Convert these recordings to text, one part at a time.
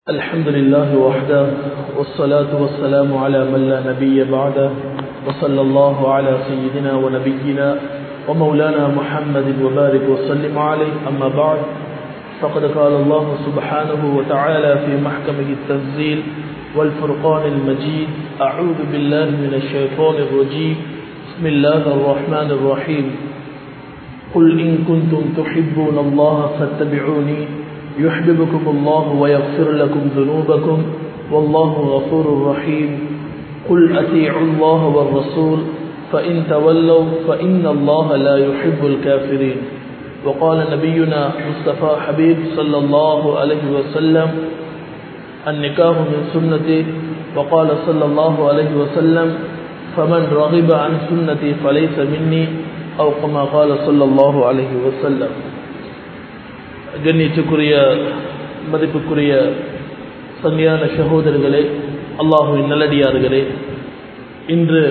الحمد لله وحده والصلاة والسلام على من لا نبي بعده وصلى الله على سيدنا ونبينا ومولانا محمد وبارك وسلم عليه أما بعد فقد قال الله سبحانه وتعالى في محكمه التنزيل والفرقان المجيد أعوذ بالله من الشيطان الرجيم بسم الله الرحمن الرحيم قل إن كنتم تحبون الله فاتبعوني يحببكم الله ويغفر لكم ذنوبكم والله غفور رحيم قل أتيعوا الله والرسول فإن تولوا فإن الله لا يحب الكافرين وقال نبينا مصطفى حبيب صلى الله عليه وسلم النكاح من سنتي وقال صلى الله عليه وسلم فمن رغب عن سنتي فليس مني أو كما قال صلى الله عليه وسلم கண்ணியத்துக்குரிய மதிப்புக்குரிய சங்கையான சகோதரர்களே அல்லாஹுவின் நல்லடியார்களே இன்று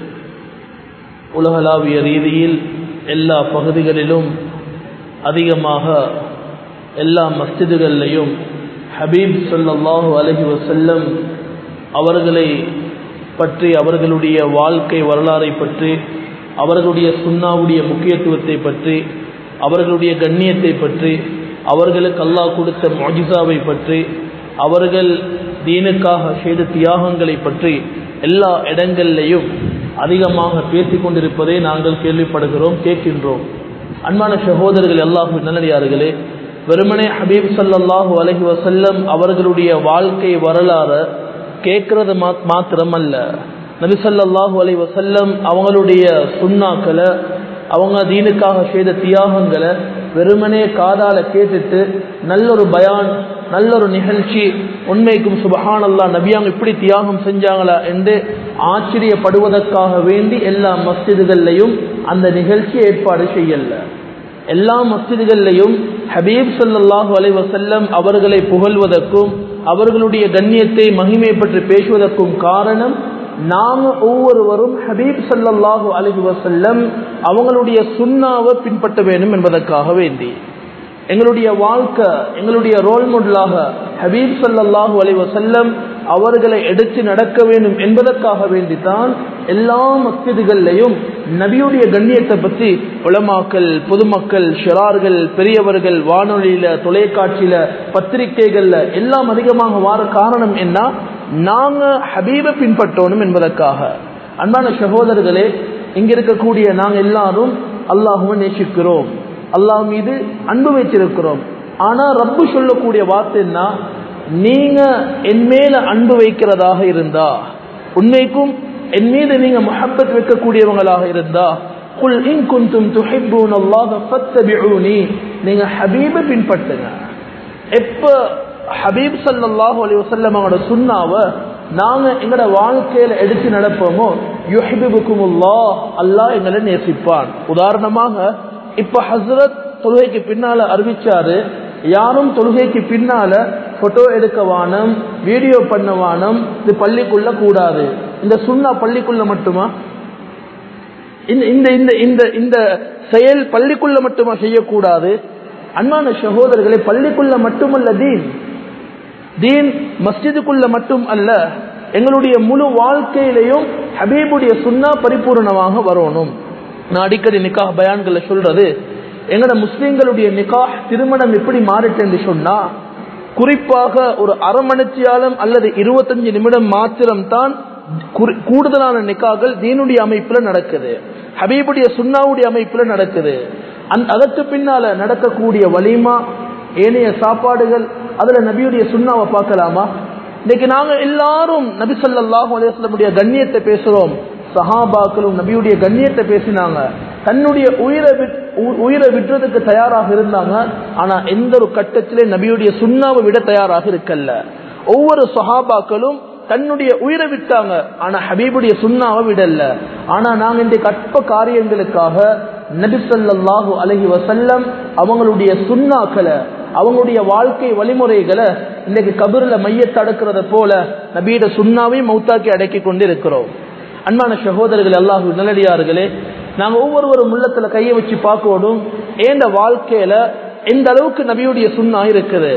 உலகளாவிய ரீதியில் எல்லா பகுதிகளிலும் அதிகமாக எல்லா மஸ்ஜிதுகளிலையும் ஹபீப் சொல்லல்லாஹு அலஹி வசல்லம் அவர்களை பற்றி அவர்களுடைய வாழ்க்கை வரலாறை பற்றி அவர்களுடைய சுண்ணாவுடைய முக்கியத்துவத்தை பற்றி அவர்களுடைய கண்ணியத்தை பற்றி அவர்களுக்கு அல்லாஹ் கொடுத்த மொஜிசாவை பற்றி அவர்கள் தீனுக்காக செய்த தியாகங்களை பற்றி எல்லா இடங்களிலையும் அதிகமாக பேசிக் கொண்டிருப்பதை நாங்கள் கேள்விப்படுகிறோம் கேட்கின்றோம் அன்பான சகோதரர்கள் அல்லாஹு நல்லடியார்களே வெறுமனே ஹபீப் சல்லாஹூ அலஹி வசல்லம் அவர்களுடைய வாழ்க்கை வரலாறு கேட்கறது மாத்திரம் அல்ல நபிசல்லாஹூ அலி வசல்லம் அவங்களுடைய சுண்ணாக்களை அவங்க தீனுக்காக செய்த தியாகங்களை வெறுமனே காதால கேட்டுட்டு நல்ல ஒரு பயான் நல்ல ஒரு நிகழ்ச்சி உண்மைக்கும் சுபஹான் அல்லா நபியாங்க இப்படி தியாகம் செஞ்சாங்களா என்று ஆச்சரியப்படுவதற்காக வேண்டி எல்லா மஸ்ஜிதுகள்லையும் அந்த நிகழ்ச்சி ஏற்பாடு செய்யல எல்லா மஸ்ஜிதுகள்லையும் ஹபீப் சல்லாஹூ அலை வசல்லம் அவர்களை புகழ்வதற்கும் அவர்களுடைய கண்ணியத்தை மகிமை பற்றி பேசுவதற்கும் காரணம் நாம ஒவ்வொருவரும் ஹபீப் சல்லாஹூ அலஹி வசல்லம் அவங்களுடைய சுண்ணாவை பின்பற்ற வேண்டும் என்பதற்காக வேண்டி எங்களுடைய வாழ்க்கை எங்களுடைய ரோல் மாடலாக ஹபீப் சல்லாஹூ அலி வசல்லம் அவர்களை எடுத்து நடக்க வேண்டும் என்பதற்காக வேண்டித்தான் எல்லா மஸ்ஜிதுகள்லையும் நபியுடைய கண்ணியத்தை பற்றி உளமாக்கல் பொதுமக்கள் ஷிரார்கள் பெரியவர்கள் வானொலியில தொலைக்காட்சியில பத்திரிகைகள்ல எல்லாம் அதிகமாக வார காரணம் என்ன நாங்க ஹபீபை பின்பற்றணும் என்பதற்காக அன்பான சகோதரர்களே இங்க இருக்கக்கூடிய நாங்க எல்லாரும் அல்லாஹுவை நேசிக்கிறோம் அல்லாஹ் மீது அன்பு வைத்திருக்கிறோம் ஆனா ரப்பு சொல்லக்கூடிய வார்த்தை என்ன நீங்க என் மேல அன்பு வைக்கிறதாக இருந்தா உண்மைக்கும் என் மீது நீங்க மஹப்பத் வைக்கக்கூடியவங்களாக இருந்தா குல் இன் குந்தும் துஹிப்பூன் அல்லாஹ் ஃபத்தபிஊனி நீங்க ஹபீபை பின்பற்றுங்க எப்ப ஹபீப் சல்லாஹூ அலி வசல்லம் அவனோட சுண்ணாவை நாங்க எங்களோட வாழ்க்கையில எடுத்து நடப்போமோ யுஹிபுக்குமுல்லா அல்லாஹ் எங்களை நேசிப்பான் உதாரணமாக இப்ப ஹசரத் தொழுகைக்கு பின்னால அறிவிச்சாரு யாரும் தொழுகைக்கு பின்னால போட்டோ எடுக்க வானம் வீடியோ பண்ண வானம் இது பள்ளிக்குள்ள கூடாது இந்த சுண்ணா பள்ளிக்குள்ள மட்டுமா இந்த இந்த இந்த இந்த செயல் பள்ளிக்குள்ள மட்டுமா செய்யக்கூடாது அன்பான சகோதரர்களை பள்ளிக்குள்ள மட்டுமல்ல தீன் தீன் மஸ்ஜிதுக்குள்ள மட்டும் அல்ல எங்களுடைய முழு வாழ்க்கையிலையும் ஹபீபுடைய சுண்ணா பரிபூர்ணமாக வரணும் நான் அடிக்கடி நிக்கா பயான்களை சொல்றது எங்கட முஸ்லிம்களுடைய நிக்கா திருமணம் எப்படி மாறிட்டு என்று சொன்னா குறிப்பாக ஒரு அரை மணித்தியாலம் அல்லது இருபத்தஞ்சு நிமிடம் மாத்திரம் தான் கூடுதலான நிக்காக்கள் தீனுடைய அமைப்புல நடக்குது ஹபீபுடைய சுண்ணாவுடைய அமைப்புல நடக்குது அதற்கு பின்னால நடக்கக்கூடிய வலிமா ஏனைய சாப்பாடுகள் அதுல நபியுடைய சுண்ணாவை பார்க்கலாமா இன்னைக்கு நாங்க எல்லாரும் நபி சொல்லாஹு அலையமுடைய கண்ணியத்தை பேசுறோம் சஹாபாக்களும் நபியுடைய கண்ணியத்தை பேசினாங்க தன்னுடைய உயிரை உயிரை விடுறதுக்கு தயாராக இருந்தாங்க ஆனா எந்த ஒரு கட்டத்திலே நபியுடைய சுண்ணாவை விட தயாராக இருக்கல்ல ஒவ்வொரு சஹாபாக்களும் தன்னுடைய உயிரை விட்டாங்க ஆனா ஹபீபுடைய சுண்ணாவை விடல ஆனா நாங்க இந்த கற்ப காரியங்களுக்காக நபிசல்லாஹு அலஹி வசல்லம் அவங்களுடைய சுண்ணாக்களை அவங்களுடைய வாழ்க்கை வழிமுறைகளை இன்னைக்கு கபூர்ல மையத்தடக்கிறத போல நபீட சுண்ணாவையும் மௌத்தாக்கி அடக்கி கொண்டு இருக்கிறோம் அன்பான சகோதரர்கள் அல்லாஹு நல்லடியார்களே நாங்க ஒவ்வொருவரும் உள்ளத்துல கையை வச்சு பார்க்கணும் ஏந்த வாழ்க்கையில எந்த அளவுக்கு நபியுடைய சுண்ணா இருக்குது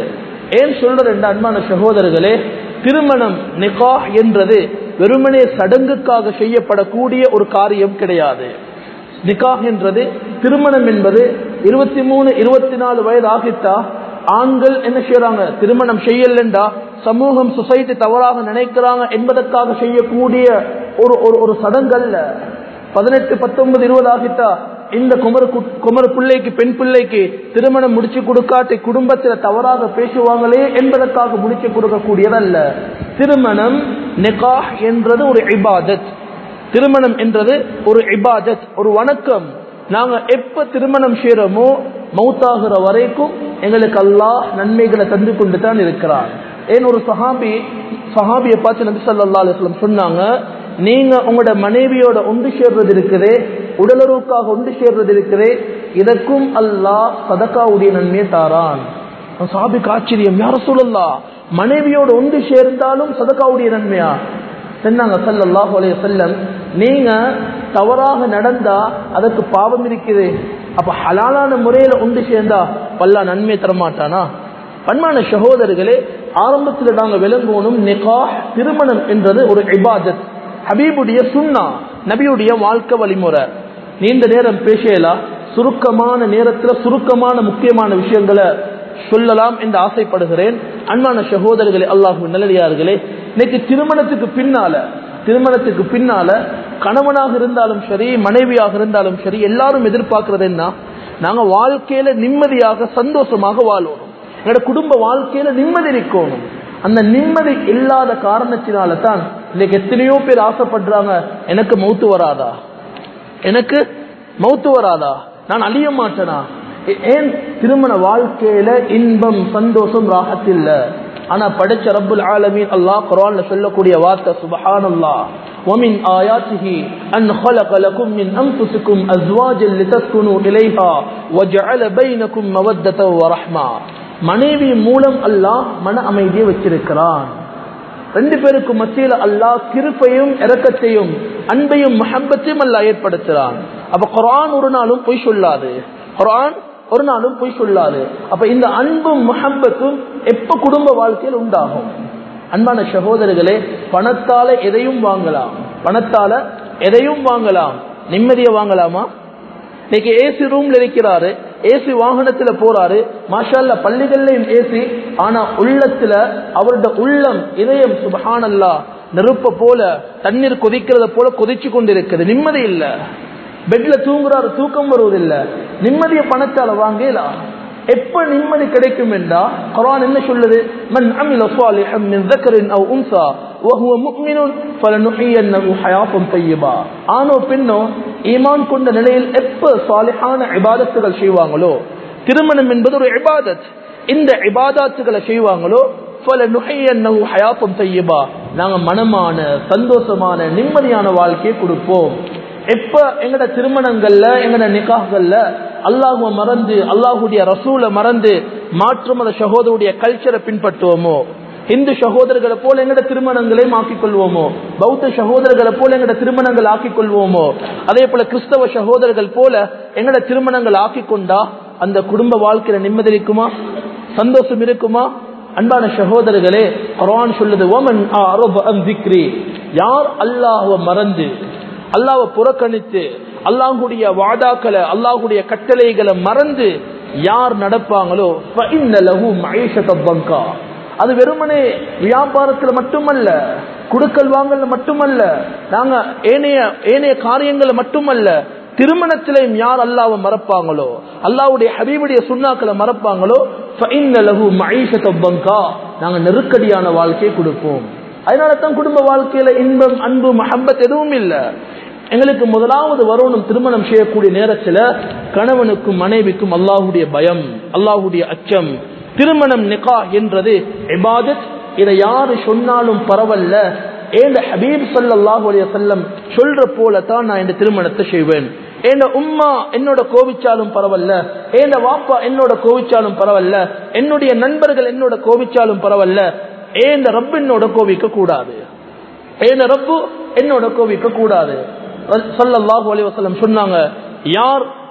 ஏன் சொல்ற ரெண்டு அன்பான சகோதரர்களே திருமணம் நிகா என்றது வெறுமனே சடங்குக்காக செய்யப்படக்கூடிய ஒரு காரியம் கிடையாது நிகாஹ் என்றது திருமணம் என்பது இருபத்தி மூணு இருபத்தி நாலு வயது ஆகிட்டா ஆண்கள் என்ன செய்யறாங்க திருமணம் செய்யலண்டா சமூகம் சொசைட்டி தவறாக நினைக்கிறாங்க என்பதற்காக செய்யக்கூடிய ஒரு ஒரு ஒரு சடங்கல்ல பதினெட்டு பத்தொன்பது இருபது ஆகிட்டா இந்த குமர குமர பிள்ளைக்கு பெண் பிள்ளைக்கு திருமணம் முடிச்சு கொடுக்காட்டி குடும்பத்தில் தவறாக பேசுவாங்களே என்பதற்காக முடிச்சு கொடுக்கக்கூடியதல்ல திருமணம் நெகாஹ் என்றது ஒரு இபாதத் திருமணம் என்றது ஒரு இபாதத் ஒரு வணக்கம் நாங்க எப்ப திருமணம் செய்யறோமோ மௌத்தாகிற வரைக்கும் எங்களுக்கு அல்லாஹ் நன்மைகளை தந்து கொண்டு தான் இருக்கிறான் ஏன் ஒரு சஹாபி சஹாபியை பார்த்து நபி சொல்லா அலுவலம் சொன்னாங்க நீங்க உங்களோட மனைவியோட ஒன்று சேர்றது இருக்குதே உடலுறவுக்காக ஒன்று சேர்றது இருக்குதே இதற்கும் அல்லாஹ் சதக்காவுடைய நன்மையை தாரான் சாபிக்கு ஆச்சரியம் யார சொல்லலாம் மனைவியோட ஒன்று சேர்ந்தாலும் சதக்காவுடைய நன்மையா சொன்னாங்க சல்லாஹ் அலைய செல்லம் நீங்க தவறாக நடந்தா அதற்கு பாவம் இருக்குது அப்ப ஹலாலான முறையில ஒன்று சேர்ந்தா பல்லா நன்மை தரமாட்டானா பன்மான சகோதரர்களே ஆரம்பத்தில் நாங்கள் விளங்கணும் நிகா திருமணம் என்றது ஒரு இபாதத் ஹபீபுடைய சுண்ணா நபியுடைய வாழ்க்கை வழிமுறை நீண்ட நேரம் பேசலாம் சுருக்கமான நேரத்தில் சுருக்கமான முக்கியமான விஷயங்களை சொல்லலாம் என்று ஆசைப்படுகிறேன் அன்பான சகோதரர்களே அல்லாஹு நல்லடியார்களே இன்னைக்கு திருமணத்துக்கு பின்னால திருமணத்துக்கு பின்னால கணவனாக இருந்தாலும் சரி மனைவியாக இருந்தாலும் சரி எல்லாரும் எதிர்பார்க்கறது என்ன நாங்க வாழ்க்கையில நிம்மதியாக சந்தோஷமாக வாழணும் எங்களோட குடும்ப வாழ்க்கையில நிம்மதி இருக்கணும் அந்த நிம்மதி இல்லாத காரணத்தினால தான் இன்னைக்கு எத்தனையோ பேர் ஆசைப்படுறாங்க எனக்கு மௌத்து வராதா எனக்கு மௌத்து வராதா நான் அழிய மாட்டேனா ஏன் திருமண வாழ்க்கையில இன்பம் சந்தோஷம் ராகத் இல்ல ஆனா படைச்ச ரப்புல் ஆலமீன் அல்லாஹ் குர்ஆன்ல சொல்லக்கூடிய வார்த்தை சுப்ஹானல்லாஹ் ومن آياته أن خلق لكم من أنفسكم أزواجا لتسكنوا إليها وجعل بينكم مودة ورحمة மனைவி மூலம் அல்லாஹ் மன அமைதியை வச்சிருக்கிறான் ரெண்டு பேருக்கு மத்தியில அல்லாஹ் கிருப்பையும் இறக்கத்தையும் அன்பையும் மஹப்பத்தையும் அல்லாஹ் ஏற்படுத்துறான் அப்ப குரான் ஒரு நாளும் பொய் சொல்லாது குரான் ஒரு நாளும் பொய் சொல்லாது அப்ப இந்த அன்பும் மஹப்பத்தும் எப்ப குடும்ப வாழ்க்கையில் உண்டாகும் அன்பான சகோதரர்களே பணத்தால எதையும் வாங்கலாம் பணத்தால எதையும் வாங்கலாம் நிம்மதியை வாங்கலாமா இன்னைக்கு ஏசி ரூம்ல இருக்கிறாரு ஏசி வாகனத்துல போறாரு மாஷால்ல பள்ளிகள்லயும் ஏசி ஆனா உள்ளத்துல அவரோட உள்ளம் இதயம் சுபஹானல்லா நெருப்ப போல தண்ணீர் கொதிக்கிறத போல கொதிச்சு கொண்டிருக்குது நிம்மதி இல்ல பெட்ல தூங்குறாரு தூக்கம் வருவதில்லை நிம்மதிய பணத்தால வாங்கலாம் எப்ப நிம்மதி கிடைக்கும் என்றா குரான் என்ன சொல்லுது மன் அமில صالحا من ذكر او انثى وهو مؤمن فلنحيينه حياه طيبه ஆணோ பெண்ணோ ஈமான் கொண்ட நிலையில் எப்ப சாலிஹான இபாதத்துகள் செய்வாங்களோ திருமணம் என்பது ஒரு இபாதத் இந்த இபாதத்துகளை செய்வாங்களோ فلنحيينه حياه طيبه நாங்க மனமான சந்தோஷமான நிம்மதியான வாழ்க்கையை கொடுப்போம் எப்ப எங்கட திருமணங்கள்ல எங்கட நிக்காகல்ல அல்லாஹுவ மறந்து அல்லாஹுடைய ரசூலை மறந்து மாற்று மத சகோதரருடைய கல்ச்சரை பின்பற்றுவோமோ இந்து சகோதரர்களை போல எங்கட திருமணங்களை ஆக்கிக் கொள்வோமோ பௌத்த சகோதரர்களை போல எங்கட திருமணங்கள் ஆக்கிக் கொள்வோமோ அதே போல கிறிஸ்தவ சகோதரர்கள் போல எங்கட திருமணங்கள் ஆக்கிக் கொண்டா அந்த குடும்ப வாழ்க்கையில நிம்மதி இருக்குமா சந்தோஷம் இருக்குமா அன்பான சகோதரர்களே குர்ஆன் சொல்லுது ஓமன் யார் அல்லாஹுவ மறந்து அல்லாவை புறக்கணித்து அல்லாஹுடைய வாதாக்களை அல்லாஹுடைய கட்டளைகளை மறந்து யார் நடப்பாங்களோ அது வெறுமனே வியாபாரத்துல மட்டுமல்ல குடுக்கல் வாங்கல மட்டுமல்ல நாங்க ஏனைய ஏனைய காரியங்களை மட்டுமல்ல திருமணத்திலையும் யார் அல்லாவை மறப்பாங்களோ அல்லாவுடைய ஹபீபுடைய சுண்ணாக்களை மறப்பாங்களோ நாங்க நெருக்கடியான வாழ்க்கையை கொடுப்போம் அதனால தான் குடும்ப வாழ்க்கையில இன்பம் அன்பு மஹப்பத் எதுவும் இல்லை எங்களுக்கு முதலாவது வரணும் திருமணம் செய்யக்கூடிய நேரத்துல கணவனுக்கும் மனைவிக்கும் அல்லாஹுடைய பயம் அல்லாஹுடைய அச்சம் திருமணம் நிகா என்றது இபாதத் இதை யாரு சொன்னாலும் பரவல்ல ஏண்ட ஹபீப் சல்லாஹூ அலைய செல்லம் சொல்ற போல தான் நான் இந்த திருமணத்தை செய்வேன் ஏண்ட உம்மா என்னோட கோவிச்சாலும் பரவல்ல ஏண்ட வாப்பா என்னோட கோவிச்சாலும் பரவல்ல என்னுடைய நண்பர்கள் என்னோட கோவிச்சாலும் பரவல்ல ஏண்ட ரப்பு என்னோட கோவிக்க கூடாது ஏண்ட ரப்பு என்னோட கோவிக்க கூடாது சல்லல்லாஹு அலைஹி வஸல்லம் சொன்னாங்க யார்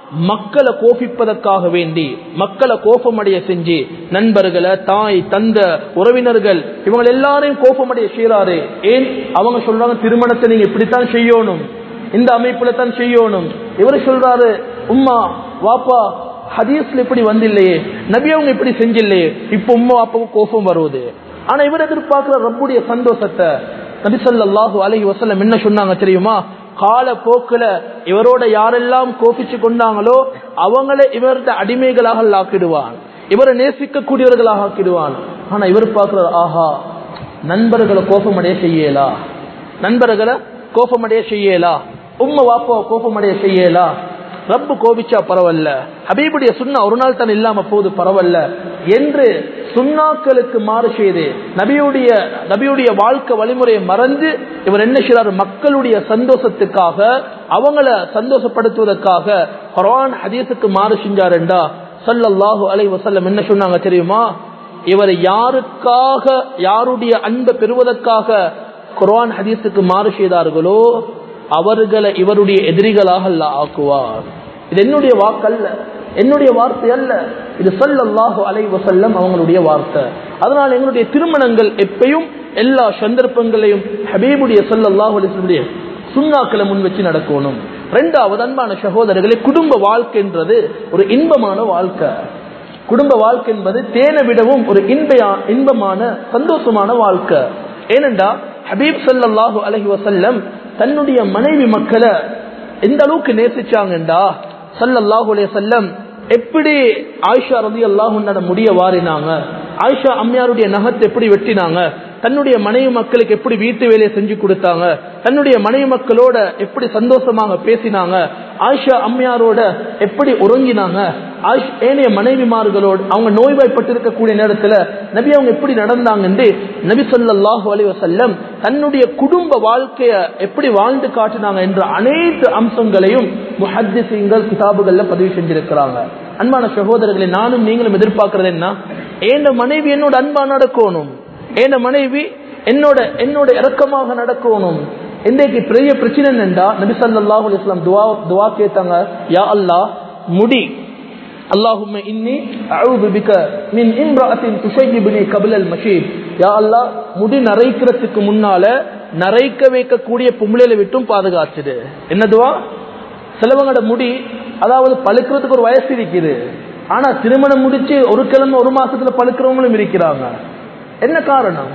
மக்களை கோபிப்பதற்காக வேண்டி மக்களை கோபமடைய செஞ்சு நண்பர்களை தாய் தந்த உறவினர்கள் இவங்க எல்லாரையும் கோபமடைய செய்யறாரு ஏன் அவங்க சொல்றாங்க திருமணத்தை நீங்க இப்படித்தான் செய்யணும் இந்த அமைப்புல தான் செய்யணும் இவர் சொல்றாரு உம்மா வாப்பா ஹதீஸ்ல இப்படி வந்தில்லையே நபி அவங்க இப்படி செஞ்சில்லையே இப்ப உம்மா வாப்பாவுக்கு கோபம் வருவது ஆனா இவர் எதிர்பார்க்கிற ரப்புடைய சந்தோஷத்தை நபி ஸல்லல்லாஹு அலைஹி வஸல்லம் என்ன சொன்னாங்க தெரியுமா கால போக்குல இவரோட யாரெல்லாம் கோபிச்சு கொண்டாங்களோ அவங்கள இவரது அடிமைகளாக ஆக்கிடுவான் இவரை நேசிக்கக்கூடியவர்களாக ஆக்கிடுவான் ஆனா இவர் பார்க்கிறார் ஆஹா நண்பர்களை கோபமடைய செய்யலா நண்பர்களை கோபமடைய செய்யலா உம்ம வாப்பா கோபமடைய செய்யலா ரப்பு கோபிச்சா பரவாயில்ல ஹபீபுடைய சுண்ணா ஒரு நாள் தான் இல்லாம போது பரவாயில்ல என்று சுண்ணாக்களுக்கு மாறு செய்து நபியுடைய நபியுடைய வாழ்க்கை வழிமுறையை மறந்து இவர் என்ன செய்றாரு மக்களுடைய சந்தோஷத்துக்காக அவங்கள சந்தோஷப்படுத்துவதற்காக குரான் ஹதீஸுக்கு மாறு செஞ்சாருண்டா சல்லல்லாஹு அலைஹி வஸல்லம் என்ன சொன்னாங்க தெரியுமா இவர் யாருக்காக யாருடைய அன்பை பெறுவதற்காக குரான் ஹதீஸுக்கு மாறு செய்தார்களோ அவர்களை இவருடைய எதிரிகளாக அல்லாஹ் ஆக்குவார் இது என்னுடைய வாக்கல்ல என்னுடைய வார்த்தை அல்ல இது சொல்லல்லாஹு அலைஹி வஸல்லம் அவங்களுடைய வார்த்தை அதனால எங்களுடைய திருமணங்கள் எப்பயும் எல்லா சந்தர்ப்பங்களையும் ஹபீபுடைய சொல்லல்லாஹு அலைஹி வஸல்லம் சுண்ணாக்களை முன் வச்சு நடக்கணும் ரெண்டாவது அன்பான சகோதரர்களே குடும்ப வாழ்க்கைன்றது ஒரு இன்பமான வாழ்க்கை குடும்ப வாழ்க்கை என்பது தேனை விடவும் ஒரு இன்பையா இன்பமான சந்தோஷமான வாழ்க்கை ஏனென்றா ஹபீப் ஸல்லல்லாஹு அலைஹி வஸல்லம் தன்னுடைய மனைவி மக்களை எந்த அளவுக்கு நேசிச்சாங்கண்டா ஸல்லல்லாஹு அலைஹி வஸல்லம் எப்படி ஆயிஷா ரலியல்லாஹு அன்ஹா முடிய வாரினாங்க ஆயிஷா அம்மையாருடைய நகத்தை எப்படி வெட்டினாங்க தன்னுடைய மனைவி மக்களுக்கு எப்படி வீட்டு வேலையை செஞ்சு கொடுத்தாங்க தன்னுடைய மனைவி மக்களோட எப்படி சந்தோஷமாக பேசினாங்க ஆயிஷா அம்மையாரோட எப்படி உறங்கினாங்க ஆயிஷ் ஏனைய மனைவிமார்களோடு அவங்க நோய்வாய்ப்பட்டிருக்கக்கூடிய நேரத்துல நபி அவங்க எப்படி நடந்தாங்கன்னு நபி ஸல்லல்லாஹு அலைஹி வஸல்லம் தன்னுடைய குடும்ப வாழ்க்கைய எப்படி வாழ்ந்து காட்டினாங்க என்ற அனைத்து அம்சங்களையும் முஹத்திசீங்கள் கிதாபுகள்ல பதிவு செஞ்சிருக்கிறாங்க அன்பான சகோதரர்களை நானும் நீங்களும் எதிர்பார்க்கறது என்ன ஏன் மனைவி என்னோட அன்பா நடக்கணும் ஏன் மனைவி என்னோட என்னோட இறக்கமாக நடக்கணும் இன்றைக்கு பெரிய பிரச்சனை என்னண்டா நபி ஸல்லல்லாஹு அலைஹி வஸல்லம் துஆ துஆ கேட்டாங்க யா அல்லாஹ் முடி அல்லாஹும்ம இன்னி அஊது பிக மின் இம்ரஅத்தின் துஷய்யிபுனி கபிலல் மஷீத் யா அல்லாஹ் முடி நரைக்கிறதுக்கு முன்னால நரைக்க வைக்கக்கூடிய பொம்பளையில விட்டும் பாதுகாத்துடு என்ன துவா சிலவங்களோட முடி அதாவது பழுக்கிறதுக்கு ஒரு வயசு இருக்குது ஆனா திருமணம் முடிச்சு ஒரு கிழமை ஒரு மாசத்துல பழுக்கிறவங்களும் இருக்கிறாங்க என்ன காரணம்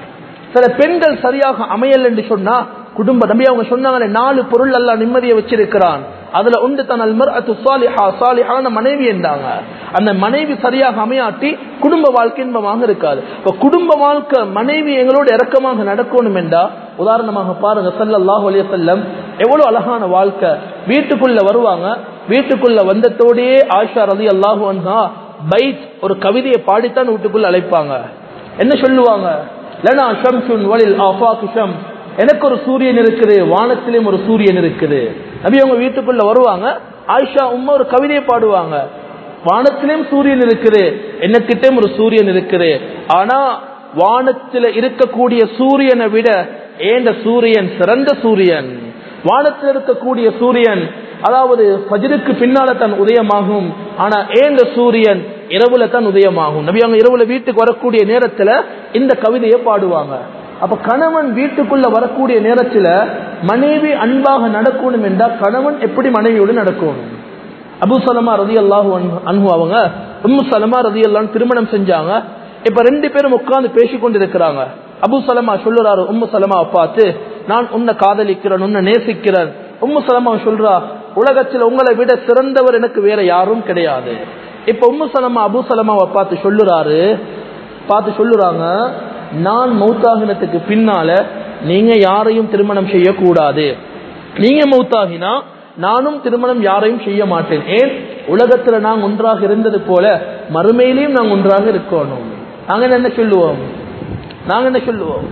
சில பெண்கள் சரியாக அமையல் என்று சொன்னா குடும்ப நம்பி அவங்க சொன்னாங்களே நாலு பொருள் எல்லாம் நிம்மதியை வச்சிருக்கிறான் அதுல உண்டு தன் அல்மர் அத்து சாலிஹா சாலிஹான மனைவி என்றாங்க அந்த மனைவி சரியாக அமையாட்டி குடும்ப வாழ்க்கை இன்பமாக இருக்காது இப்ப குடும்ப வாழ்க்கை மனைவி எங்களோட இறக்கமாக நடக்கணும் என்றா உதாரணமாக பாருங்க சல்லல்லாஹு அலைஹி வஸல்லம் எவ்வளவு அழகான வாழ்க்கை வீட்டுக்குள்ள வருவாங்க வீட்டுக்குள்ள வந்ததோடயே ஆயிஷா ரதி அல்லாஹு அன்ஹா பைத் ஒரு கவிதையை பாடித்தான் வீட்டுக்குள்ள அழைப்பாங்க என்ன சொல்லுவாங்க லனா ஷம்சுன் வலில் ஆஃபாக்கு ஷம் எனக்கு ஒரு சூரியன் இருக்குது வானத்திலும் ஒரு சூரியன் இருக்குது நபி அவங்க வீட்டுக்குள்ள வருவாங்க ஆயிஷா உம்மா ஒரு கவிதையை பாடுவாங்க வானத்திலும் சூரியன் இருக்குது என்னக்கிட்டையும் ஒரு சூரியன் இருக்குது ஆனா வானத்துல இருக்கக்கூடிய சூரியனை விட ஏந்த சூரியன் சிறந்த சூரியன் வானத்தில் இருக்கக்கூடிய சூரியன் அதாவது ஃபஜ்ருக்கு பின்னால தான் உதயமாகும் ஆனா ஏந்த சூரியன் இரவுல தான் உதயமாகும் நபி அவங்க இரவுல வீட்டுக்கு வரக்கூடிய நேரத்துல இந்த கவிதையை பாடுவாங்க அப்ப கணவன் வீட்டுக்குள்ள வரக்கூடிய நேரத்துல மனைவி அன்பாக நடக்கணும் என்றால் கணவன் எப்படி மனைவியோடு நடக்கணும் அபு சலமா ரதி அல்லாஹு அன்பு அவங்க உம்மு சலமா ரதி அல்லான்னு திருமணம் செஞ்சாங்க இப்ப ரெண்டு பேரும் உட்கார்ந்து பேசி கொண்டிருக்கிறாங்க அபு சலமா சொல்லுறாரு உம்மு சலமாவை பார்த்து நான் உன்னை காதலிக்கிறேன் உன்னை நேசிக்கிறேன் உம்மு சலமா சொல்றா உலகத்தில் உங்களை விட சிறந்தவர் எனக்கு வேற யாரும் கிடையாது இப்ப உம்மு சலமா அபு சலமாவை பார்த்து சொல்லுறாரு பார்த்து சொல்லுறாங்க நான் மௌத்தாகினத்துக்கு பின்னால நீங்க யாரையும் திருமணம் செய்யக்கூடாது நீங்க மௌத்தாகினா நானும் திருமணம் யாரையும் செய்ய மாட்டேன் ஏன் உலகத்துல நாங்க ஒன்றாக இருந்தது போல மறுமையிலையும் நாங்க ஒன்றாக இருக்கணும் நாங்க என்ன சொல்லுவோம் நாங்க என்ன சொல்லுவோம்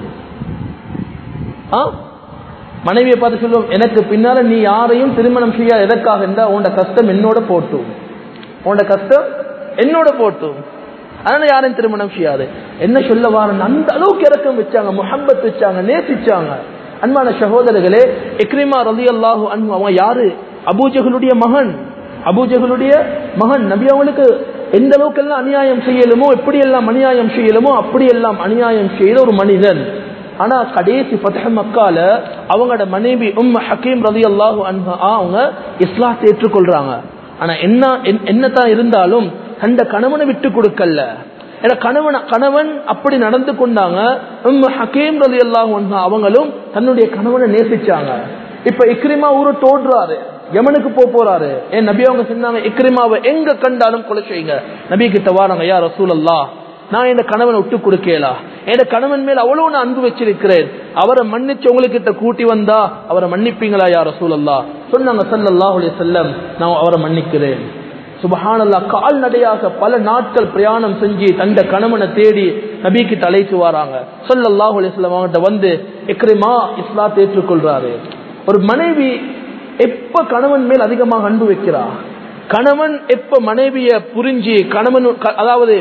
ஆ மனைவியை பார்த்து சொல்லுவோம் எனக்கு பின்னால நீ யாரையும் திருமணம் செய்ய எதற்காக இருந்தா உன்னோட கஷ்டம் என்னோட போட்டும் உன்னோட கஷ்டம் என்னோட போட்டும் அதனால யாரையும் திருமணம் செய்யாது என்ன சொல்ல வாரன் அந்த அளவுக்கு இறக்கம் வச்சாங்க முஹப்பத் வச்சாங்க நேசிச்சாங்க அன்பான சகோதரர்களே இக்ரிமா ரதி அல்லாஹு அன்பு அவன் யாரு அபூஜகளுடைய மகன் அபூஜகளுடைய மகன் நபி அவங்களுக்கு எந்த அளவுக்கு எல்லாம் அநியாயம் செய்யலுமோ எப்படி எல்லாம் அநியாயம் செய்யலுமோ அப்படி எல்லாம் அநியாயம் செய்த ஒரு மனிதன் ஆனா கடைசி பத்தக மக்கால அவங்களோட மனைவி உம் ஹக்கீம் ரதி அல்லாஹு அவங்க இஸ்லாத்தை ஏற்றுக்கொள்றாங்க ஆனா என்ன என்னதான் இருந்தாலும் அந்த கணவனை விட்டு கொடுக்கல ஏன்னா கணவன் கணவன் அப்படி நடந்து கொண்டாங்க உம் ஹக்கீம் ரதி அல்லாஹு அவங்களும் தன்னுடைய கணவனை நேசிச்சாங்க இப்ப இக்ரிமா ஊரை தோன்றாரு யமனுக்கு போக போறாரு என் நபி அவங்க சொன்னாங்க இக்ரிமாவை எங்க கண்டாலும் கொலை செய்யுங்க நபி கிட்ட வாராங்க யா ரசூலல்லா நான் என் கணவனை விட்டு கொடுக்கலா என் கணவன் மேல் அவ்வளவு நான் அன்பு வச்சிருக்கிறேன் அவரை மன்னிச்சு உங்ககிட்ட கூட்டி வந்தா அவரை மன்னிப்பீங்களா யா ரசூலல்லா சொன்னாங்க சல்லல்லாஹு அலைஹி வஸல்லம் நான் அவரை மன்னிக்கிறேன் சுபஹானல்லா கால்நடையாக பல நாட்கள் பிரயாணம் செஞ்சு தந்த கணவனை தேடி நபிக்கு அழைத்து வராங்க சொல்லல்லாஹு அலிஸ்லாம் அவங்ககிட்ட வந்து இக்ரிமா இஸ்லாத்தை ஏற்றுக்கொள்றாரு ஒரு மனைவி எப்ப கணவன் மேல் அதிகமாக அன்பு வைக்கிறா கணவன் எப்ப மனைவிய புரிஞ்சு கணவன் அதாவது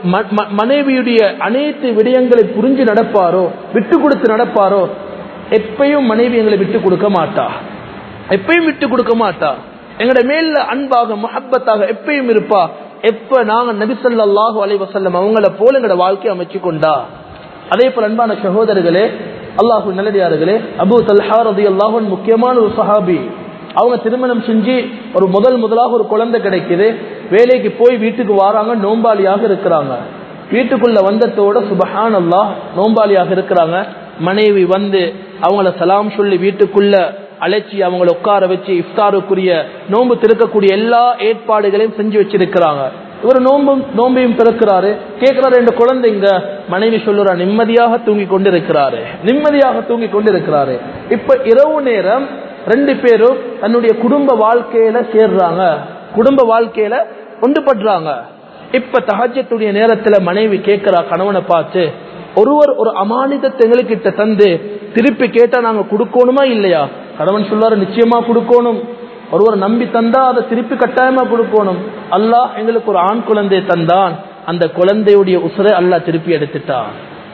மனைவியுடைய அனைத்து விடயங்களை புரிஞ்சு நடப்பாரோ விட்டு கொடுத்து நடப்பாரோ எப்பயும் மனைவி எங்களை விட்டு கொடுக்க மாட்டா எப்பயும் விட்டு கொடுக்க மாட்டா எங்கட மேல அன்பாக முஹப்பத்தாக எப்பயும் இருப்பா எப்ப நாங்க நபிசல்லாஹு அலைவசல்லம் அவங்கள போல எங்கட வாழ்க்கையை அமைச்சு கொண்டா அதே போல அன்பான சகோதரர்களே அல்லாஹு நல்லடியார்களே அபு தல்ஹா ரதி அல்லாஹன் முக்கியமான ஒரு சஹாபி அவங்க திருமணம் செஞ்சு ஒரு முதல் முதலாக ஒரு குழந்தை கிடைக்குது வேலைக்கு போய் வீட்டுக்கு வாராங்க நோம்பாளியாக இருக்கிறாங்க வீட்டுக்குள்ள வந்ததோட சுபஹான் அல்லாஹ் நோம்பாளியாக இருக்கிறாங்க மனைவி வந்து அவங்கள சலாம் சொல்லி வீட்டுக்குள்ள அழைச்சி அவங்கள உட்கார வச்சு இஃப்தாருக்குரிய நோன்பு திறக்கக்கூடிய எல்லா ஏற்பாடுகளையும் செஞ்சு வச்சிருக்கிறாங்க இவர் நோம்பும் நோம்பையும் திறக்கிறாரு கேட்கிறாரு என்ற குழந்தைங்க மனைவி சொல்லுறா நிம்மதியாக தூங்கி கொண்டு இருக்கிறாரு நிம்மதியாக தூங்கி கொண்டு இருக்கிறாரு இப்ப இரவு நேரம் ரெண்டு பேரும் தன்னுடைய குடும்ப வாழ்க்கையில சேர்றாங்க குடும்ப வாழ்க்கையில ஒன்றுபடுறாங்க இப்ப தகஜத்துடைய நேரத்துல மனைவி கேட்கிறா கணவனை பார்த்து ஒருவர் ஒரு அமானிதத்தை எங்களுக்கிட்ட தந்து திருப்பி கேட்டா நாங்க கொடுக்கணுமா இல்லையா கணவன் சொல்லுவாரு நிச்சயமா கொடுக்கணும் ஒருவர் நம்பி தந்தா அதை திருப்பி கட்டாயமா கொடுக்கணும் அல்லாஹ் எங்களுக்கு ஒரு ஆண் குழந்தை தந்தான் அந்த குழந்தையுடைய உசுரை அல்லாஹ் திருப்பி எடுத்துட்டான்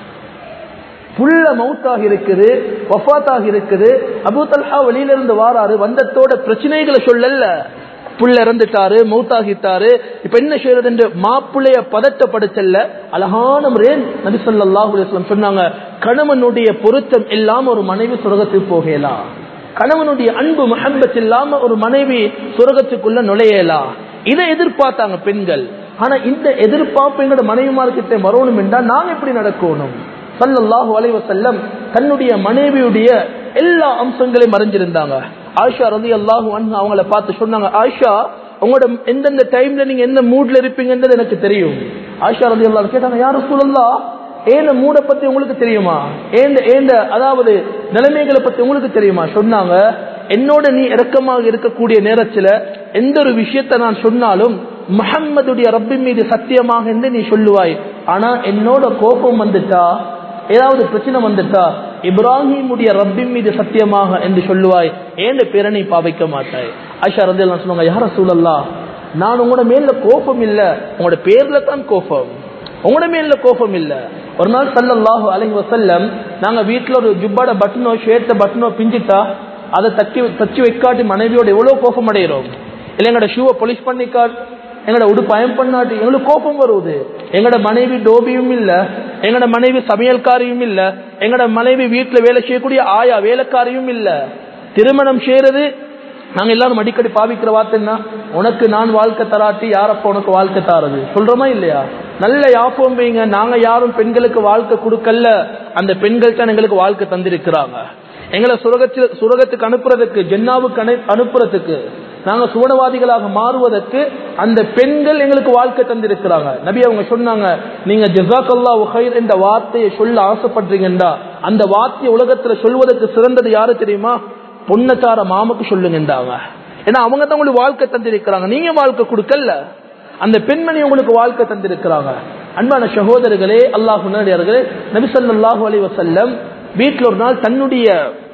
புள்ள மவுத்தாக இருக்குது வஃபாத்தாக இருக்குது அபு தல்ஹா வெளியில இருந்து வாராரு வந்தத்தோட பிரச்சனைகளை சொல்லல புள்ள இறந்துட்டாரு மௌத்தாகிட்டாரு இப்ப என்ன செய்யறது என்று மாப்பிள்ளைய பதட்டப்படுத்தல அழகான முறையில் நபி சொல்லாஹு அலிஸ்லாம் சொன்னாங்க கணவனுடைய பொருத்தம் இல்லாம ஒரு மனைவி சுரகத்துக்கு போகலாம் கணவனுடைய அன்பு மஹம்பத் இல்லாம ஒரு மனைவி சுரகத்துக்குள்ள நுழையலாம் இதை எதிர்பார்த்தாங்க பெண்கள் ஆனா இந்த எதிர்பார்ப்பு எங்களோட மனைவிமார்கிட்ட வரணும் என்றால் நாங்க எப்படி நடக்கணும் சல்லல்லாஹு அலைவசல்லம் தன்னுடைய மனைவியுடைய எல்லா அம்சங்களையும் மறைஞ்சிருந்தாங்க ஆயிஷா ரதி அல்லாஹு அவங்கள பார்த்து சொன்னாங்க ஆயிஷா உங்களோட எந்தெந்த டைம்ல நீங்க எந்த மூட்ல இருப்பீங்கன்றது எனக்கு தெரியும் ஆயிஷா ரதி அல்லா கேட்டாங்க யாரும் சொல்லலா ஏந்த மூட பத்தி உங்களுக்கு தெரியுமா ஏந்த ஏந்த அதாவது நிலைமைகளை பத்தி உங்களுக்கு தெரியுமா சொன்னாங்க என்னோட நீ இறக்கமாக இருக்கக்கூடிய நேரத்துல எந்த ஒரு விஷயத்த நான் சொன்னாலும் முகம்மதுடைய ரப்பின் மீது சத்தியமாக என்று நீ சொல்லுவாய் ஆனா என்னோட கோபம் வந்துட்டா ஏதாவது பிரச்சனை வந்துட்டா இப்ராஹிமுடைய ரப்பின் மீது சத்தியமாக என்று சொல்லுவாய் ஏன் பேரை நீ பாவிக்க மாட்டாய் ஆஷா ரதி சொல்லுவாங்க யார சூழல்லா நான் உங்களோட மேல கோபம் இல்ல உங்களோட பேர்ல தான் கோபம் உங்களோட மேல கோபம் இல்ல ஒரு நாள் சல்லல்லாஹு அலஹி வசல்லம் நாங்க வீட்டுல ஒரு ஜுப்பாட பட்டனோ ஷேர்த்த பட்டனோ பிஞ்சிட்டா அதை தச்சு தச்சு வைக்காட்டி மனைவியோட எவ்வளவு கோபம் அடைகிறோம் இல்ல எங்களோட ஷூவை பொலிஷ் பண்ணிக்கா எங்களோட உடு பயம் பண்ணாட்டி எங்களுக்கு கோபம் வருவது எங்களோட மனைவி டோபியும் இல்ல எங்களோட மனைவி சமையல்காரியும் இல்ல எங்களோட மனைவி வீட்டுல வேலை செய்யக்கூடிய ஆயா வேலைக்காரியும் இல்ல திருமணம் செய்யறது நாங்க எல்லாரும் அடிக்கடி பாவிக்கிற வார்த்தை என்ன உனக்கு நான் வாழ்க்கை தராட்டி யாரப்ப உனக்கு வாழ்க்கை தாரது சொல்றோமா இல்லையா நல்ல யாப்பம் வைங்க நாங்க யாரும் பெண்களுக்கு வாழ்க்கை கொடுக்கல அந்த பெண்கள் தான் எங்களுக்கு வாழ்க்கை தந்திருக்கிறாங்க எங்களை சுரகத்தில் சுரகத்துக்கு அனுப்புறதுக்கு ஜென்னாவுக்கு அனு அனுப்புறதுக்கு நாங்க சுவனவாதிகளாக மாறுவதற்கு அந்த பெண்கள் எங்களுக்கு வாழ்க்கை தந்திருக்கிறாங்க நபி அவங்க சொன்னாங்க நீங்க ஜசாக்கல்லா உஹைர் என்ற வார்த்தையை சொல்ல ஆசைப்படுறீங்கடா அந்த வார்த்தையை உலகத்துல சொல்வதற்கு சிறந்தது யாரு தெரியுமா பொன்னச்சார மாமுக்கு சொல்லுங்கன்றாங்க ஏன்னா அவங்க தான் உங்களுக்கு வாழ்க்கை தந்திருக்கிறாங்க நீங்க வாழ்க்கை கொடுக்கல அந்த பெண்மணி உங்களுக்கு வாழ்க்கை தந்திருக்கிறாங்க அன்பான சகோதரர்களே அல்லாஹ் உணர்டியார்களே நபிசல்லாஹு அலி வசல்லம் வீட்டில் ஒரு நாள் தன்னுடைய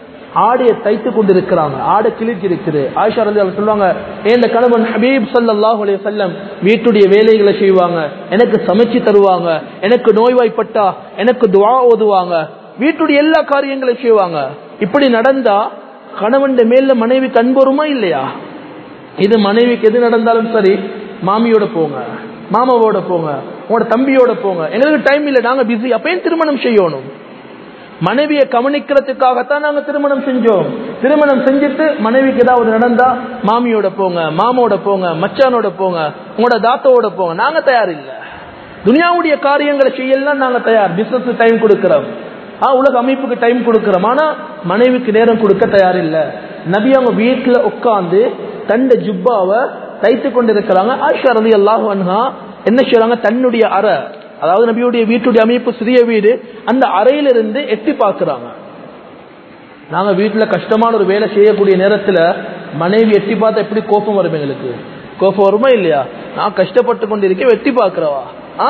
ஆடையை தைத்து கொண்டிருக்கிறாங்க ஆடை கிழிச்சு இருக்குது ஆயிஷா ரதி அவங்க சொல்லுவாங்க இந்த கணவன் ஹபீப் சல்லாஹூ அலி வல்லம் வீட்டுடைய வேலைகளை செய்வாங்க எனக்கு சமைச்சு தருவாங்க எனக்கு நோய்வாய்ப்பட்டா எனக்கு துவா ஓதுவாங்க வீட்டுடைய எல்லா காரியங்களையும் செய்வாங்க இப்படி நடந்தா கணவன் மேல மனைவி கண் வருமா இல்லையா இது மனைவிக்கு எது நடந்தாலும் சரி மாமியோட போங்க மாமாவோட போங்க உங்களோட தம்பியோட போங்க எங்களுக்கு டைம் இல்லை நாங்க பிஸி அப்பயும் திருமணம் செய்யணும் மனைவியை கவனிக்கிறதுக்காகத்தான் நாங்க திருமணம் செஞ்சோம் திருமணம் செஞ்சுட்டு மனைவிக்கு ஏதாவது நடந்தா மாமியோட போங்க மாமோட போங்க மச்சானோட போங்க உங்களோட தாத்தாவோட போங்க நாங்க தயார் இல்ல துனியாவுடைய காரியங்களை செய்யலாம் நாங்க தயார் பிசினஸ் டைம் கொடுக்கிறோம் ஆ உலக அமைப்புக்கு டைம் கொடுக்கிறோம் ஆனா மனைவிக்கு நேரம் கொடுக்க தயார் இல்ல நபி அவங்க வீட்டுல உட்கார்ந்து தண்ட ஜுப்பாவை தைத்து கொண்டிருக்கிறாங்க ஆயிஷா ரதி அல்லாஹ் என்ன செய்யறாங்க தன்னுடைய அறை அதாவது நபியுடைய வீட்டுடைய அமைப்பு சிறிய வீடு அந்த அறையிலிருந்து எட்டி பார்க்கிறாங்க நாங்க வீட்டுல கஷ்டமான ஒரு வேலை செய்யக்கூடிய நேரத்துல மனைவி எட்டி பார்த்தா எப்படி கோபம் வரும் எங்களுக்கு கோபம் வருமா இல்லையா நான் கஷ்டப்பட்டு கொண்டிருக்கேன் எட்டி பார்க்கிறவா ஆ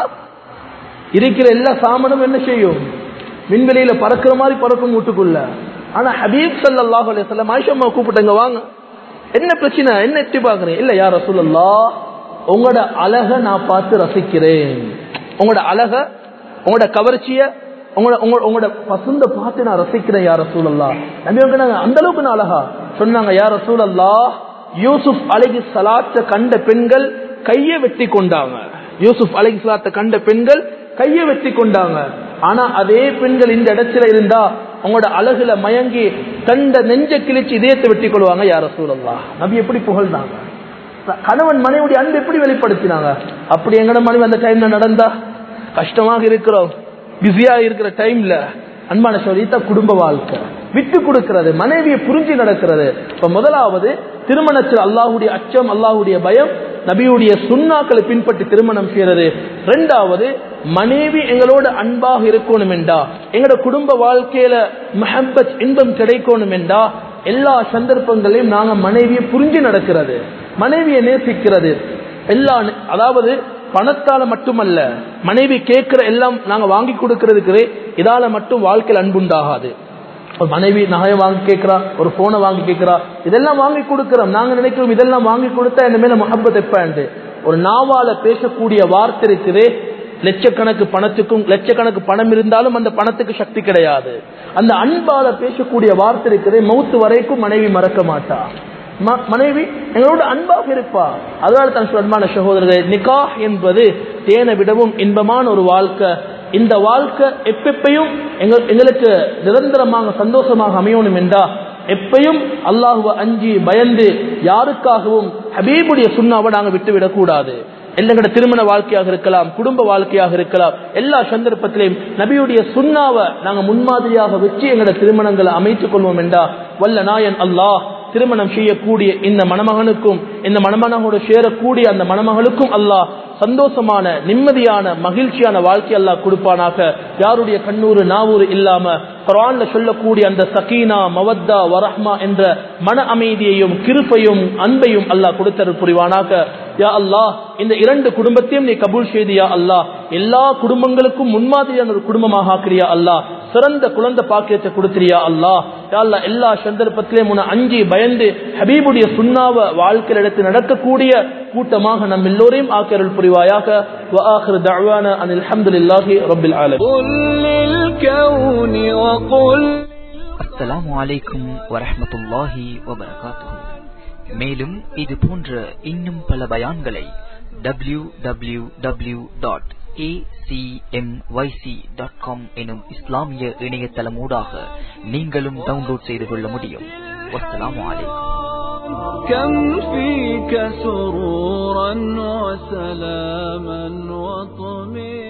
இருக்கிற எல்லா சாமனும் என்ன செய்யும் விண்வெளியில பறக்கிற மாதிரி பறக்கும் வீட்டுக்குள்ள ஆனா ஹபீப் சல்லாஹ் அலையம் ஆயிஷம்மா கூப்பிட்டங்க வாங்க என்ன பிரச்சனை என்ன எட்டி பாக்குறேன் இல்ல யார் ரசூலல்லா உங்களோட அழக நான் பார்த்து ரசிக்கிறேன் உங்களோட அழக உங்களோட கவர்ச்சிய உங்களோட உங்களோட பசுந்த பார்த்து நான் ரசிக்கிறேன் யார் ரசூலல்லா நம்பி நாங்க அந்த அளவுக்கு நான் அழகா சொன்னாங்க யார் ரசூலல்லா யூசுப் அழகி சலாத்த கண்ட பெண்கள் கையை வெட்டி கொண்டாங்க யூசுப் அழகி சலாத்த கண்ட பெண்கள் கையை வெட்டி கொண்டாங்க ஆனா அதே பெண்கள் இந்த இடத்துல இருந்தா உங்களோட அழகுல மயங்கி கண்ட நெஞ்ச கிழிச்சு இதயத்தை வெட்டி கொள்வாங்க யார சூழல்லா நபி எப்படி புகழ்ந்தாங்க கணவன் மனைவியுடைய அன்பு எப்படி வெளிப்படுத்தினாங்க அப்படி எங்கட மனைவி அந்த டைம்ல நடந்தா கஷ்டமாக இருக்கிறோம் பிஸியா இருக்கிற டைம்ல அன்பான சொல்லித்த குடும்ப வாழ்க்கை விட்டு கொடுக்கிறது மனைவியை புரிஞ்சு நடக்கிறது இப்ப முதலாவது திருமணத்தில் அல்லாஹுடைய அச்சம் அல்லாஹுடைய பயம் நபியுடைய சுண்ணாக்களை பின்பற்றி திருமணம் செய்யறது ரெண்டாவது மனைவி எங்களோட அன்பாக இருக்கணும் என்றா எங்களோட குடும்ப வாழ்க்கையில மஹபத் இன்பம் கிடைக்கணும் என்றா எல்லா சந்தர்ப்பங்களையும் நாங்க மனைவியை புரிஞ்சு நடக்கிறது மனைவியை நேசிக்கிறது எல்லா அதாவது பணத்தால மட்டுமல்ல மனைவி கேட்கிற எல்லாம் நாங்க வாங்கி கொடுக்கறதுக்கு இதால மட்டும் வாழ்க்கையில் அன்புண்டாகாது ஒரு மனைவி நகையை வாங்கி கேட்கிறா ஒரு போனை வாங்கி கேட்கிறா இதெல்லாம் வாங்கி கொடுக்கிறோம் நாங்க நினைக்கிறோம் இதெல்லாம் வாங்கி கொடுத்தா என்ன மேல முகப்பத் எப்ப ஒரு நாவால பேசக்கூடிய வார்த்தை இருக்குதே லட்சக்கணக்கு பணத்துக்கும் லட்சக்கணக்கு பணம் இருந்தாலும் அந்த பணத்துக்கு சக்தி கிடையாது அந்த அன்பால பேசக்கூடிய வார்த்தை இருக்குதே மௌத்து வரைக்கும் மனைவி மறக்க மாட்டா மனைவி எங்களோட அன்பாக இருப்பா அதனால தான் அன்பான சகோதரர்கள் நிகா என்பது தேனை விடவும் இன்பமான ஒரு வாழ்க்கை இந்த வாழ்க்கை எப்பெப்பையும் எங்களுக்கு நிரந்தரமாக சந்தோஷமாக அமையணும் என்றா எப்பையும் அல்லாஹுவ அஞ்சி பயந்து யாருக்காகவும் ஹபீபுடைய சுண்ணாவை நாங்கள் விட்டுவிடக் கூடாது எங்களோட திருமண வாழ்க்கையாக இருக்கலாம் குடும்ப வாழ்க்கையாக இருக்கலாம் எல்லா சந்தர்ப்பத்திலையும் நபியுடைய சுண்ணாவை நாங்கள் முன்மாதிரியாக வச்சு எங்களோட திருமணங்களை அமைத்துக் கொள்வோம் என்றா வல்ல நாயன் அல்லாஹ் திருமணம் செய்யக்கூடிய இந்த மணமகனுக்கும் இந்த மணமகனோடு சேரக்கூடிய அந்த மணமகளுக்கும் அல்லாஹ் சந்தோஷமான நிம்மதியான மகிழ்ச்சியான வாழ்க்கை அல்லாஹ் கொடுப்பானாக யாருடைய கண்ணூறு நாவூறு இல்லாம குரான்ல சொல்லக்கூடிய அந்த சகீனா மவத்தா வரஹ்மா என்ற மன அமைதியையும் கிருப்பையும் அன்பையும் அல்லாஹ் கொடுத்தரு புரிவானாக யா அல்லாஹ் இந்த இரண்டு குடும்பத்தையும் நீ கபூல் செய்தியா அல்லாஹ் எல்லா குடும்பங்களுக்கும் முன்மாதிரியான ஒரு குடும்பமாக ஆக்கிறியா அல்லாஹ் சிறந்த குழந்தை பாக்கியத்தை கொடுத்திரியா அல்லாஹ் யா அல்லாஹ் எல்லா சந்தர்ப்பத்திலையும் உன அஞ்சி பயந்து ஹபீபுடைய சுண்ணாவ வாழ்க்கையில் எடுத்து நடக்கக்கூடிய கூட்டமாக நம் எல்லோரையும் ஆக்கியருள் புரிவாயாக وآخر دعوانا أن الحمد لله رب العالمين قل للكون وقل அஸ்ஸலாமு அலைக்கும் வரஹ்மத்துல்லாஹி வபரகாத்துஹு மேலும் இது போன்ற இன்னும் பல பயான்களை W W W dot dot com எனும் இஸ்லாமிய இணையதளமூடாக நீங்களும் டவுன்லோட் செய்து கொள்ள முடியும் வஸ்ஸலாமு அலைக்கும் كم فيك سرورا وسلاما وطمئنا